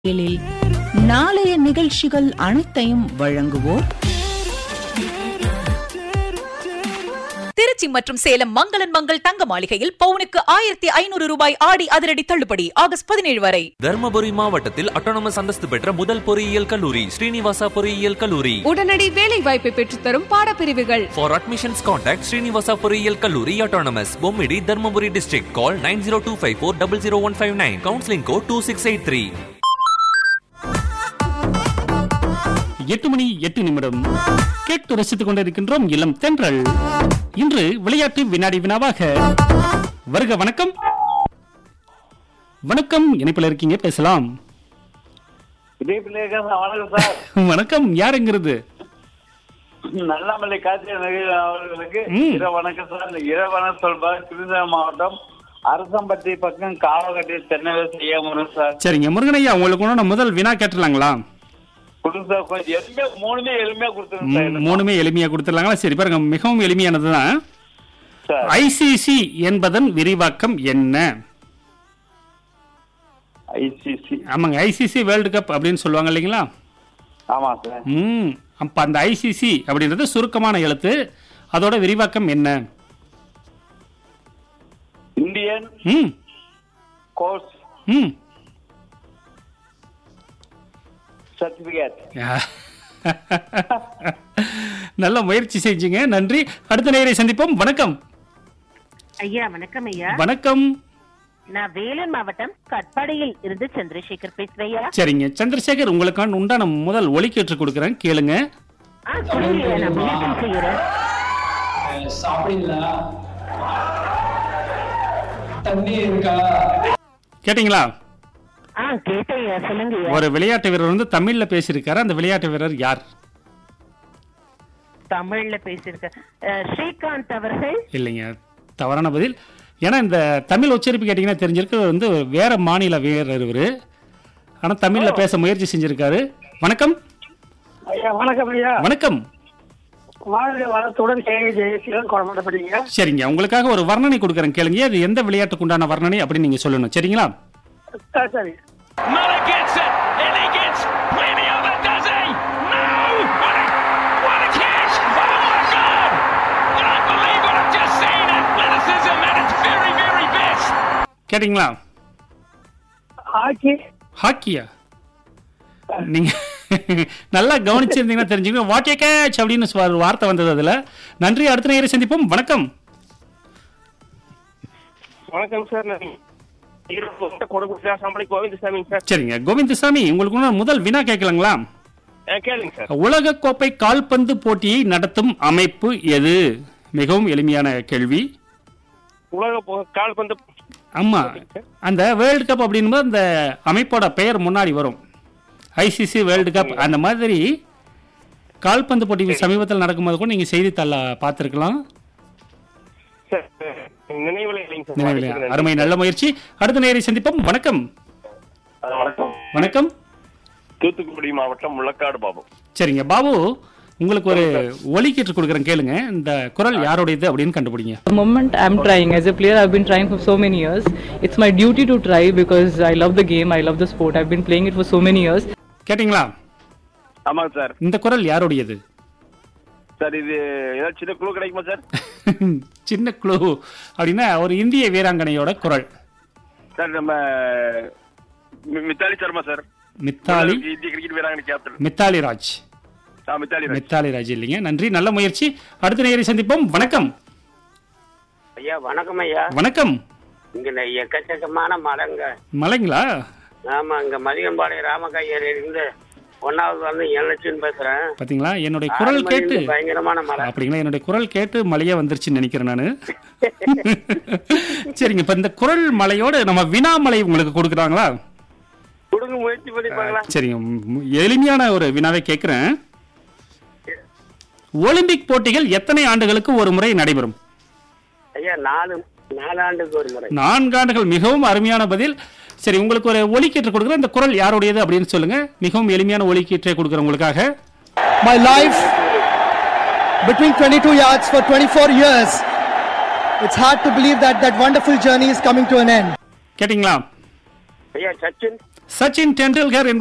இல் நாளைய நிகழ்ச்சிகள் அனைத்தையும் வழங்குவோர் திருச்சி மற்றும் சேலம் மங்களன் மங்கள் தங்க மாளிகையில் பவுனுக்கு ஆயிரத்தி ஐநூறு ரூபாய் ஆடி அதிரடி தள்ளுபடி ஆகஸ்ட் பதினேழு வரை தர்மபுரி மாவட்டத்தில் அட்டானமஸ் அந்தஸ்து பெற்ற முதல் பொறியியல் கல்லூரி ஸ்ரீனிவாசா பொறியியல் கல்லூரி உடனடி வேலை வாய்ப்பை பெற்றுத்தரும் பாடப்பிரிவுகள் ஃபார் அட்மிஷன்ஸ் கான்டாக்ட் ஸ்ரீனிவாசா பொறியியல் கல்லூரி autonomous Bommidi Dharmapuri district call nine zero two five four double zero one five nine counselling code two six eight three எட்டு மணி எட்டு நிமிடம் கேட்டு ரசித்துக் கொண்டிருக்கின்றோம் இளம் தென்றல் இன்று விளையாட்டு வினாடி வினாவாக வருக வணக்கம் வணக்கம் இணைப்பில் இருக்கீங்க பேசலாம் விஜயபிள்ளையா வணக்கம் சார் வணக்கம் யாருங்கிறது நல்லாமலை கார்த்திகை நகர் அவர்களுக்கு ம். இரவு வணக்கம் சார் இரவண சொல்பார் திருநெல்வேலி மாவட்டம் அரசம்பட்டி பக்கம் காவகட்டி தென்னவே செய்யாமரும் சார் சரிங்க முருகனையா உங்களுக்கு ஒண்ணு நான் முதல் வினா கேட்டுலாங்களா கொடுங்க சார் கொஞ்சம் எளிமையா மூணுமே எளிமையா கொடுத்துருங்க சார் ம், எனக்கு. மூணுமே எளிமையா கொடுத்துடலாங்களா சரி பாருங்க மிகவும் எளிமையானதுதான் சார் ஐசிசி என்பதன் விரிவாக்கம் என்ன ஐசிசி ஆமாங்க ஐசிசி வேர்ல்டு கப் அப்படின்னு சொல்லுவாங்க இல்லைங்களா ஆமா சார் ம் அப்ப அந்த ஐசிசி அப்படின்றது சுருக்கமான எழுத்து அதோட விரிவாக்கம் என்ன இந்தியன் ம் கோர்ஸ் ம் சர்டிபிகேட் நல்ல முயற்சி செஞ்சீங்க நன்றி அடுத்த நேரை சந்திப்போம் வணக்கம் ஐயா வணக்கம் ஐயா வணக்கம் நான் வேலூர் மாவட்டம் கட்பாடியில் இருந்து சந்திரசேகர் பேசுறேன் ஐயா சரிங்க சந்திரசேகர் உங்களுக்கான உண்டான முதல் ஒலிக்கேற்று கொடுக்குறேன் கேளுங்க ஆ சொல்லுங்க ஐயா, நான் விண்ணப்பம் செய்யறேன் சாப்பிடீங்களா தண்ணி இருக்கா கேட்டிங்களா ஆ கேட்டேன் ஐயா சொல்லுங்க ஐயா ஒரு விளையாட்டு வீரர் வந்து தமிழ்ல பேசியிருக்காரு அந்த விளையாட்டு வீரர் யார் தமிழ்ல பேசியிருக்கேன் அஹ், ஸ்ரீகாந்த் அவர்கள் இல்லைங்க தவறான பதில் ஏன்னா இந்த தமிழ் உச்சரிப்பு கேட்டிங்கன்னா தெரிஞ்சிருக்கு இவர் வந்து வேற மாநில வீரர் இவர் ஆனால் தமிழில் பேச முயற்சி செஞ்சிருக்காரு வணக்கம் ஐயா வணக்கம் ஐயா வணக்கம் வாழ்க வளத்துடன் கேள்வி ஜெயசீலன் குழம்புறப்படுங்க சரிங்க உங்களுக்காக ஒரு வர்ணனை கொடுக்குறேன் கேளுங்க அது எந்த விளையாட்டுக்கு உண்டான வர்ணனை அப்படின்னு நீங்க சொல்லணும் சரிங்களா சரி கேட்டிங்களா ஹாக்கி ஹாக்கியா நீங்க நல்லா கவனிச்சிருந்தீங்கன்னா தெரிஞ்சுக்கணும் வாட் ஏ கேட்ச் அப்படின்னு சொ- ஒரு வார்த்தை வந்தது அதுல நன்றி அடுத்த நேரம் சந்திப்போம் வணக்கம் வணக்கம் சார் நான் ஈரோடு கொடுக்குறா சாம்பளி கோவிந்தசாமி சார் சரிங்க கோவிந்தசாமி உங்களுக்கு ஒண்ணு முதல் வினா கேட்கலாங்களா ஆ, கேளுங்க சார் உலக கோப்பை கால்பந்து போட்டியை நடத்தும் அமைப்பு எது மிகவும் எளிமையான கேள்வி உலக போ- கால்பந்து ஆமா அந்த வேர்ல்டு கப் அப்படின்போது அந்த அமைப்போட பெயர் முன்னாடி வரும் ஐசிசி வேர்ல்டு கப் அந்த மாதிரி கால்பந்து போட்டி சமீபத்தில் நடக்கும்போது கூட நீங்க செய்தித்தாள பார்த்துருக்கலாம் சார் நினைவில் இல்லைங்க சார் நினைவில்லையா? வாழ்த்துக்கள் அருமை நல்ல முயற்சி அடுத்த நேரை சந்திப்போம் வணக்கம் நன்றி. வணக்கம் வணக்கம் தூத்துக்குடி மாவட்டம் முள்ளக்காடு பாபு சரிங்க பாபு உங்களுக்கு ஒரு ஒலிக்கீற்று கொடுக்குறேன் கேளுங்க இந்த குரல் யாருடையது அப்படின்னு கண்டுபிடிங்க The moment I'm trying, as a player, I've been trying for so many years. It's my duty to try because I love the game, I love the sport. I've been playing it for so many years. கேட்டிங்களா ஆமாங்க sir இந்த குரல் யாருடையது sir இது ஏதாவது சின்ன குழு கிடைக்குமா சார் சின்ன குழு அப்படின்னா ஒரு இந்திய வீராங்கனையோட குரல் சார் நம்ம மி- மித்தாலி சர்மா சார் மித்தாலி இந்திய கிரிக்கெட் வீராங்கனை கேப்டன் மித்தாலி ராஜ் ஆ மித்தாலி ராஜ். மித்தாலி ராஜ் இல்லைங்க நன்றி நல்ல முயற்சி அடுத்த நேரை சந்திப்போம் வணக்கம் ஐயா வணக்கம் ஐயா வணக்கம் இங்க எக்கச்சக்கமான மரங்க மலைங்களா ஆமா இங்க மதியம்பாளையம் ராமகையர் இருந்து ஒன்னாவது வந்து என் பேசுறேன் பாத்தீங்களா என்னுடைய குரல் கேட்டு பயங்கரமான மரம் அப்படிங்களா என்னுடைய குரல் கேட்டு மழையா வந்துருச்சுன்னு நினைக்கிறேன் நானு சரிங்க இப்ப இந்த குரல் மலையோட நம்ம வினாமலை உங்களுக்கு கொடுக்குறாங்களா கொடுங்க முயற்சி பண்ணி பார்க்கலாம் சரிங்க ம், எளிமையான ஒரு வினாவை கேட்கிறேன் ஒலிம்பிக் போட்டிகள் எத்தனை ஆண்டுகளுக்கு ஒரு முறை நடைபெறும் ஐயா நாலு நாலாண்டுக்கு ஒரு முறை நான்கு ஆண்டுகள் மிகவும் அருமையான பதில் சரி உங்களுக்கு ஒரு ஒலிக்கீற்று கொடுக்குறேன் இந்த குரல் யாருடையது அப்படின்னு சொல்லுங்க மிகவும் எளிமையான ஒலிக்கீற்றை கொடுக்குறேன் உங்களுக்காக My life between 22 yards for 24 years. It's hard to believe that that wonderful journey is coming to an end. கேட்டிங்களா ஐயா சச்சின் சச்சின் டெண்டுல்கர் என்பது